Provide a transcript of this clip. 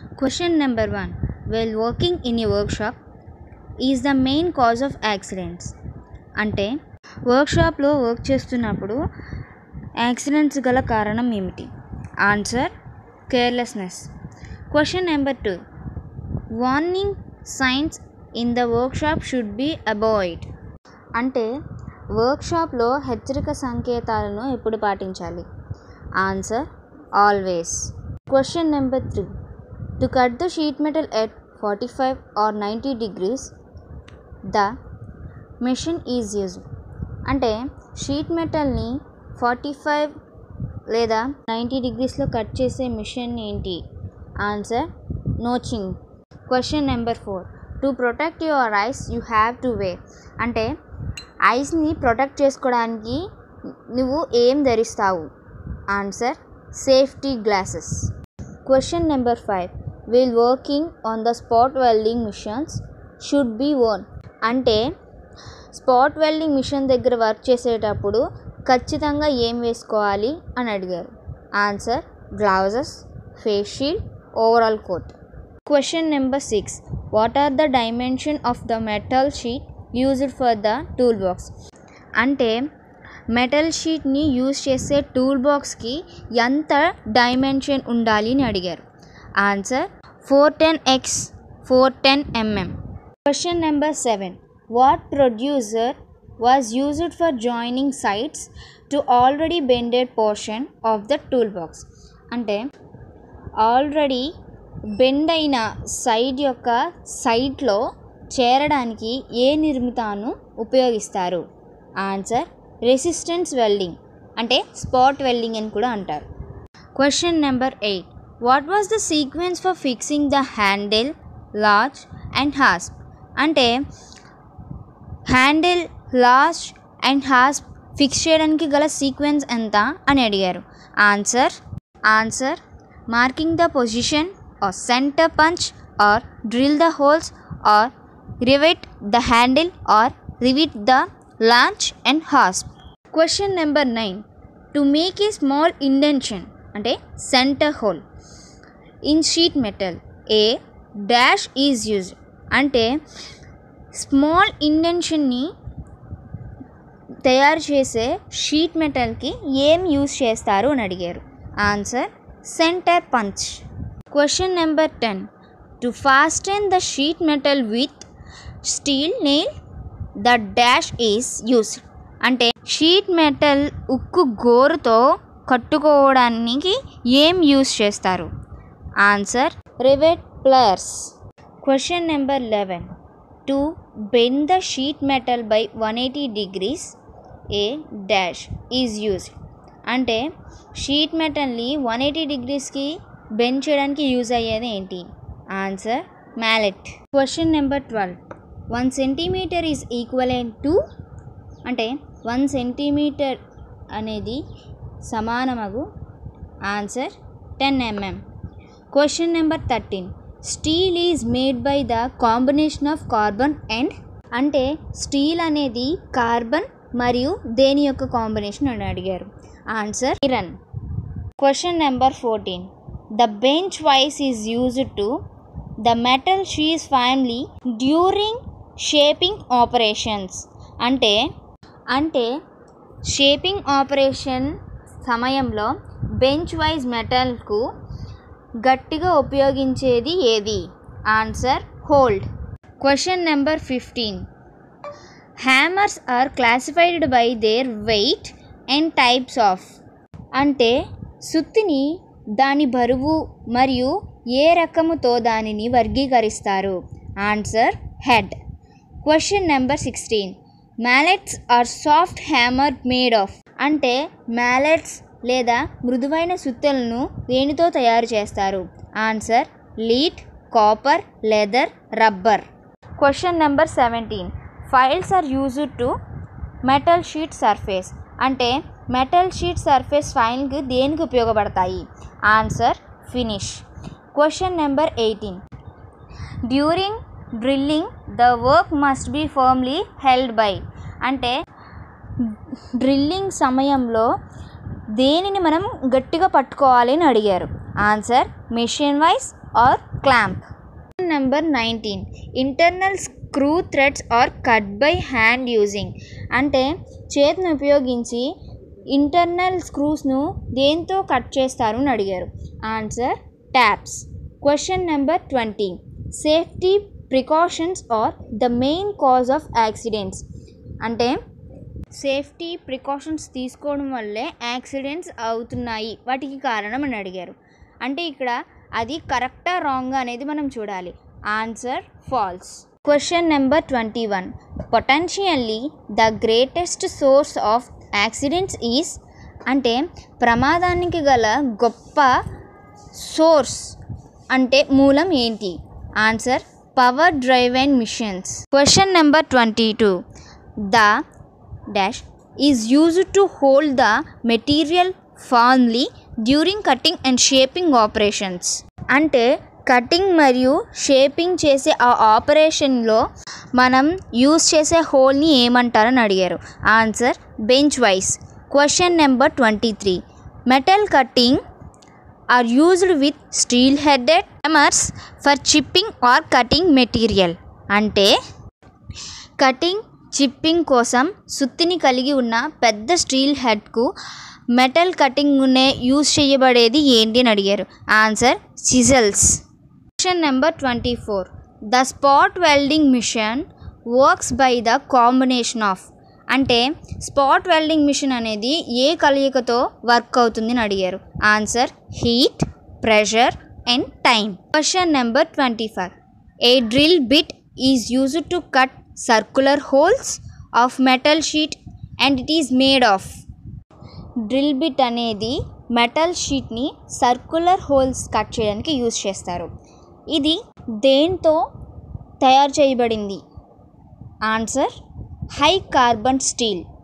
Question number one well working in a workshop is the main cause of accidents అంటే వర్క్షాప్లో work చేస్తున్నప్పుడు accidents గల కారణం ఏమిటి answer carelessness question number two warning signs in the workshop should be obeyed అంటే వర్క్షాప్లో హెచ్చరిక సంకేతాలను ఎప్పుడు పాటించాలి answer always question number three to cut the sheet metal at forty five or ninety degrees the machine is use అంటే sheet మెటల్ని forty five లేదా ninety డిగ్రీస్లో కట్ చేసే మిషన్ ఏంటి answer notching question number four to protect your eyes you have to wear అంటే ఐస్ని protect చేసుకోవడానికి నువ్వు ఏం ధరిస్తావు answer safety glasses question number five will working on the spot welding machines should be worn అంటే spot welding machine దగ్గర work చేసేటప్పుడు ఖచ్చితంగా ఏం వేసుకోవాలి అని అడిగారు answer gloves face shield overall coat question number six what are the dimension of the metal sheet used for the tool box అంటే metal షీట్ని యూజ్ చేసే టూల్ బాక్స్కి ఎంత డైమెన్షన్ ఉండాలి అని అడిగారు answer four ten x four ten mm question number seven what producer was used for joining sides to already bended portion of the tool box అంటే already bend అయిన side యొక్క సైడ్లో చేరడానికి ఏ నిర్మితాను ఉపయోగిస్తారు ఆన్సర్ రెసిస్టెన్స్ వెల్డింగ్ అంటే spot welding అని కూడా అంటారు question number eight what was the sequence for fixing the handle large and hasp అంటే handle large and hasp fix చేయడానికి గల సీక్వెన్స్ ఎంత అని అడిగారు answer answer marking the position or center punch or drill the holes or rivet the handle or rivet the launch and hasp. Question number 9. To make a small indentation అంటే center hole in sheet metal a dash is used అంటే small ఇండెన్షన్ని తయారు చేసే sheet మెటల్కి ఏం use చేస్తారు అని అడిగారు answer centre punch question number ten to fasten the sheet metal with steel nail the dash is use అంటే షీట్ మెటల్ ఉక్కు గోరుతో కట్టుకోవడానికి ఏం యూస్ చేస్తారు answer rivet pliers question number eleven to bend the sheet metal by one eighty degrees a dash is use అంటే sheet మెటల్ని one eighty డిగ్రీస్కి bend చేయడానికి యూజ్ అయ్యేది ఏంటి answer mallet question number twelve one centimetre is equivalent to అంటే one centimetre అనేది సమానమగు answer ten mm question number thirteen steel is made by the combination of carbon and అంటే steel అనేది carbon మరియు దేని యొక్క కాంబినేషన్ అని అడిగారు answer iron question number fourteen the bench vice is used to the metal షీస్ firmly during shaping operations అంటే అంటే షేపింగ్ ఆపరేషన్ సమయంలో బెంచ్ వైజ్ మెటల్కు గట్టిగా ఉపయోగించేది ఏది answer hold question number fifteen hammers are classified by their weight and types of అంటే సుత్తిని దాని బరువు మరియు ఏ రకముతో దానిని వర్గీకరిస్తారు answer head question number sixteen mallets are soft hammer made of అంటే మ్యాలెట్స్ లేదా మృదువైన సుత్తెలను దేనితో తయారు చేస్తారు answer lead copper leather rubber question number seventeen files are used to metal sheet surface అంటే మెటల్ షీట్ సర్ఫేస్ ఫైల్కి దేనికి ఉపయోగపడతాయి answer finish question number eighteen during drilling the work must be firmly held by అంటే drilling సమయంలో దేనిని మనం గట్టిగా పట్టుకోవాలి అని అడిగారు answer machine vice or clamp number nineteen internal screw threads are cut by hand using అంటే చేతిని ఉపయోగించి ఇంటర్నల్ స్క్రూస్ను దేంతో కట్ చేస్తారు అని అడిగారు answer taps question number twenty safety precautions are the main cause of accidents అంటే సేఫ్టీ ప్రికాషన్స్ తీసుకోవడం వల్లే యాక్సిడెంట్స్ అవుతున్నాయి వాటికి కారణం అని అడిగారు అంటే ఇక్కడ అది కరెక్టా రాంగ్ అనేది మనం చూడాలి answer false question number twenty one potentially the greatest source of accidents is అంటే ప్రమాదానికి గల గొప్ప సోర్స్ అంటే మూలం ఏంటి answer power drive and machines question number twenty two the dash is used to hold the material firmly during cutting and shaping operations అంటే cutting మరియు shaping చేసే ఆ ఆపరేషన్లో మనం యూజ్ చేసే హోల్ని ఏమంటారని అడిగారు answer bench vice question number twenty three metal cutting are used with steel headed hammers for chipping or cutting material అంటే కటింగ్ చిప్పింగ్ కోసం సుత్తిని కలిగి ఉన్న పెద్ద స్టీల్ హెడ్కు మెటల్ కటింగ్నే యూజ్ చేయబడేది ఏంటి అని అడిగారు answer chisels question number twenty four the spot welding machine works by the combination of అంటే స్పాట్ వెల్డింగ్ మిషన్ అనేది ఏ కలయికతో వర్క్ అవుతుంది అని అడిగారు answer heat pressure and time question number twenty five a drill bit is used to cut circular holes of metal sheet and it is made of drill bit అనేది metal షీట్ని circular holes cut చేయడానికి use చేస్తారు ఇది దేంతో తయారు చేయబడింది answer high carbon steel